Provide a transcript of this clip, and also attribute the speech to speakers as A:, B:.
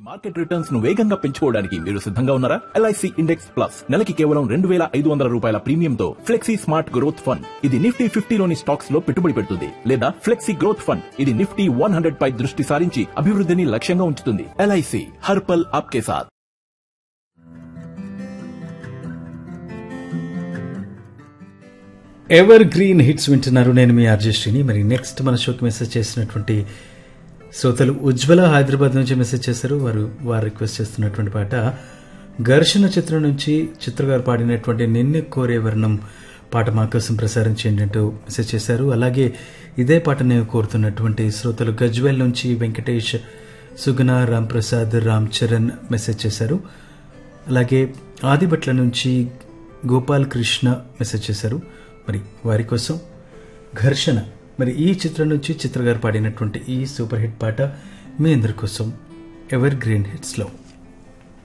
A: market returns ను వేగంగా పెంచుకోవడానికి మీరు సిద్ధంగా ఉన్నారా ఎల్ఐసి ఇండెక్స్ ప్లస్ నెలకి కేవలం రెండు వేల ఐదు వందల రూపాయల ప్రీమియంతో ఫ్లెక్సీ స్మార్ట్ గ్రోత్ ఫండ్ ఇది నిఫ్టీ ఫిఫ్టీలోని స్టాక్స్ లో పెట్టుబడి పెడుతుంది లేదా ఫ్లెక్సీ గ్రోత్ ఫండ్ ఇది నిఫ్టీ వన్ హండ్రెడ్ పై దృష్టి సారించి అభివృద్ధిని లక్ష్యంగా ఉంచుతుంది ఎల్ఐసి హర్పల్ ఆప్కే సాథ్
B: ఎవర్ గ్రీన్ హిట్స్ వింటున్నారు నేను మీ ఆర్జెస్ట్రీని మరి నెక్స్ట్ మన షోకి మెసేజ్ చేసినటువంటి శ్రోతలు ఉజ్వల హైదరాబాద్ నుంచి మెసేజ్ చేశారు వారు వారు రిక్వెస్ట్ చేస్తున్నటువంటి పాట ఘర్షణ చిత్రం నుంచి చిత్ర గారు పాడినటువంటి నిన్ను కోరే వర్ణం పాట మా కోసం ప్రసారం చేయండి అంటూ మెసేజ్ చేశారు అలాగే ఇదే పాట నేను కోరుతున్నటువంటి శ్రోతలు గజ్వెల్ నుంచి వెంకటేష్ సుగుణ రామ్ ప్రసాద్ రామ్ చరణ్ మెసేజ్ చేశారు అలాగే ఆదిభట్ల నుంచి గోపాల్ కృష్ణ మెసేజ్ చేశారు మరి వారి కోసం ఘర్షణ మరి ఈ చిత్రం నుంచి చిత్ర గారు పాడినటువంటి ఈ సూపర్ హిట్ పాట మీ అందరి కోసం ఎవర్ గ్రీన్ హిట్స్లో